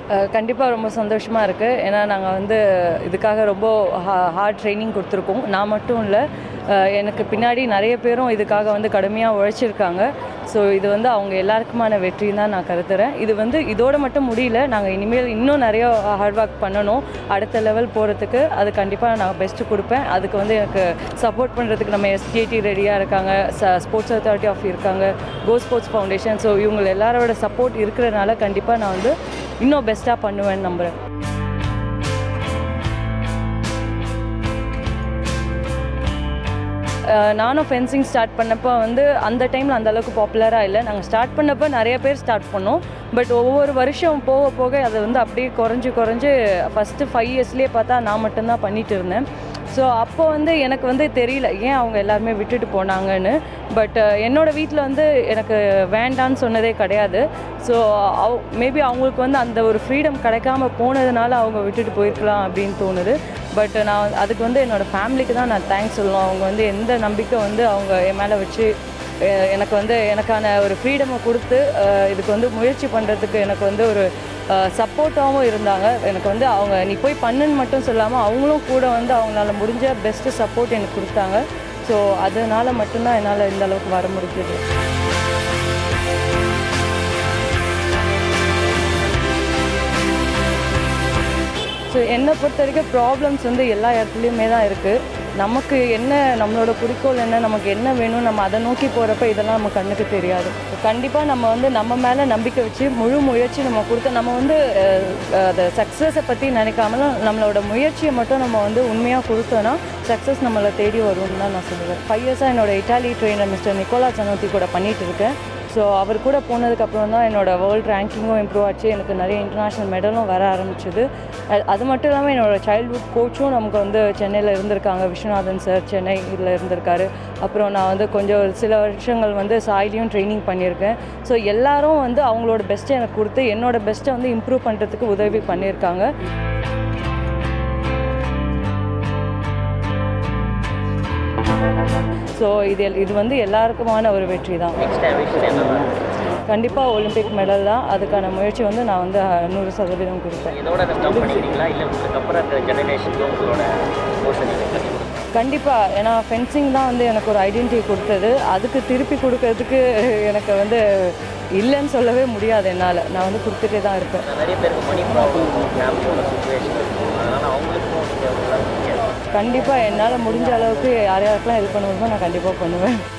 கண்டிப்பாக ரொம்ப சந்தோஷமாக இருக்குது ஏன்னா நாங்கள் வந்து இதுக்காக ரொம்ப ஹார்ட் ட்ரைனிங் கொடுத்துருக்கோம் நான் மட்டும் இல்லை எனக்கு பின்னாடி நிறைய பேரும் இதுக்காக வந்து கடுமையாக உழைச்சிருக்காங்க ஸோ இது வந்து அவங்க எல்லாருக்குமான வெற்றின்னு தான் நான் கருதுகிறேன் இது வந்து இதோட மட்டும் முடியல நாங்கள் இனிமேல் இன்னும் நிறைய ஹார்ட் ஒர்க் பண்ணணும் அடுத்த லெவல் போகிறதுக்கு அது கண்டிப்பாக நான் பெஸ்ட்டு கொடுப்பேன் அதுக்கு வந்து எனக்கு சப்போர்ட் பண்ணுறதுக்கு நம்ம எஸ்டிஐடி ரெடியாக இருக்காங்க ச ஸ்போர்ட்ஸ் அத்தாரிட்டி ஆஃப் இருக்காங்க கோ ஸ்போர்ட்ஸ் ஃபவுண்டேஷன் ஸோ இவங்க எல்லாரோட சப்போர்ட் இருக்கிறனால கண்டிப்பாக நான் வந்து இன்னும் பெஸ்ட்டாக பண்ணுவேன்னு நம்புகிறேன் அஹ் நானும் ஃபென்சிங் ஸ்டார்ட் பண்ணப்போ வந்து அந்த டைமில் அந்த அளவுக்கு பாப்புலராக இல்லை நாங்கள் ஸ்டார்ட் பண்ணப்போ நிறைய பேர் ஸ்டார்ட் பண்ணோம் பட் ஒவ்வொரு வருஷம் போக போக அது வந்து அப்படியே குறைஞ்சு குறைஞ்சு ஃபஸ்ட்டு ஃபைவ் இயர்ஸ்லேயே பார்த்தா நான் மட்டும்தான் பண்ணிட்டு இருந்தேன் ஸோ அப்போ வந்து எனக்கு வந்து தெரியல ஏன் அவங்க எல்லாருமே விட்டுட்டு போனாங்கன்னு பட் என்னோடய வீட்டில் வந்து எனக்கு வேண்டான்னு சொன்னதே கிடையாது ஸோ அவ் மேபி அவங்களுக்கு வந்து அந்த ஒரு ஃப்ரீடம் கிடைக்காம போனதுனால அவங்க விட்டுட்டு போயிருக்கலாம் அப்படின்னு தோணுது பட் நான் அதுக்கு வந்து என்னோடய ஃபேமிலிக்கு தான் நான் தேங்க்ஸ் சொல்லணும் அவங்க வந்து எந்த நம்பிக்கை வந்து அவங்க என் மேலே வச்சு அஹ் எனக்கு வந்து எனக்கான ஒரு ஃப்ரீடமை கொடுத்து அஹ் இதுக்கு வந்து முயற்சி பண்ணுறதுக்கு எனக்கு வந்து ஒரு சப்போர்ட்டாகவும் இருந்தாங்க எனக்கு வந்து அவங்க நீ போய் பண்ணுன்னு மட்டும் சொல்லாமல் அவங்களும் கூட வந்து அவங்களால முடிஞ்ச பெஸ்ட்டு சப்போர்ட் எனக்கு கொடுத்தாங்க ஸோ அதனால மட்டும்தான் என்னால் இந்த அளவுக்கு வர முடிஞ்சது ஸோ என்னை பொறுத்த வரைக்கும் ப்ராப்ளம்ஸ் வந்து எல்லா இடத்துலையுமே தான் இருக்குது நமக்கு என்ன நம்மளோட குறிக்கோள் என்ன நமக்கு என்ன வேணும் நம்ம அதை நோக்கி போகிறப்ப இதெல்லாம் நம்ம கண்ணுக்கு தெரியாது கண்டிப்பாக நம்ம வந்து நம்ம மேலே நம்பிக்கை வச்சு முழு முயற்சி நம்ம கொடுத்த நம்ம வந்து அஹ், அதை சக்ஸஸை பற்றி நினைக்காமலும் நம்மளோட முயற்சியை மட்டும் நம்ம வந்து உண்மையாக கொடுத்தோன்னா சக்ஸஸ் நம்மளை தேடி வரும்னு தான் நான் சொல்லுவேன் ஃபைவ் இயர்ஸாக என்னோட Italy trainer mister Nicola Zanotti கூட பண்ணிகிட்டு இருக்கேன் ஸோ அவர் கூட போனதுக்கப்புறம் தான் என்னோட வேர்ல்ட் ரேங்கிங்கும் இம்ப்ரூவ் ஆச்சு எனக்கு நிறைய இன்டர்நேஷ்னல் மெடலும் வர ஆரம்பிச்சுது அ- அது மட்டும் இல்லாமல் என்னோட சைல்ட்ஹுட் கோச்சும் நமக்கு வந்து சென்னையில் இருந்திருக்காங்க விஸ்வநாதன் சார் சென்னையில் இருந்திருக்காரு அப்புறம் நான் வந்து கொஞ்சம் ஒரு சில வருஷங்கள் வந்து சாயிலையும் ட்ரைனிங் பண்ணியிருக்கேன் ஸோ எல்லாரும் வந்து அவங்களோட பெஸ்ட்டை எனக்கு கொடுத்து என்னோட பெஸ்ட்டை வந்து இம்ப்ரூவ் பண்ணுறதுக்கு உதவி பண்ணியிருக்காங்க ஸோ இது எல்- இது வந்து எல்லாருக்குமான ஒரு வெற்றி தான் நெக்ஸ்ட் விஷயம் என்னன்னா கண்டிப்பாக ஒலிம்பிக் மெடல் தான் அதுக்கான முயற்சி வந்து நான் வந்து அஹ், நூறு சதவீதம் கொடுப்பேன் இதோட அதை ஸ்டாப் பண்ணிக்கிறீங்களா இல்லை உங்களுக்கு அப்புறம் அந்த ஜெனரேஷனுக்கு உங்களோட கோர்ஸை நீங்கள் பண்ணி கொடுங்க கண்டிப்பாக ஏன்னா ஃபென்சிங் தான் வந்து எனக்கு ஒரு ஐடென்டிட்டி கொடுத்தது அதுக்கு திருப்பி கொடுக்கறதுக்கு எனக்கு வந்து இல்லைன்னு சொல்லவே முடியாது என்னால் நான் வந்து கொடுத்துட்டே தான் இருப்பேன் நிறைய பேருக்கு மணி ப்ராப்ளம் ஃபேமிலியோட சுச்சுவேஷன் இருக்கும் அதனால் அவங்களுக்கும் நீங்கள் கண்டிப்பாக என்னால் முடிஞ்ச அளவுக்கு யார் யாருக்கெல்லாம் ஹெல்ப் பண்ண முடியுமோ நான் கண்டிப்பாக பண்ணுவேன்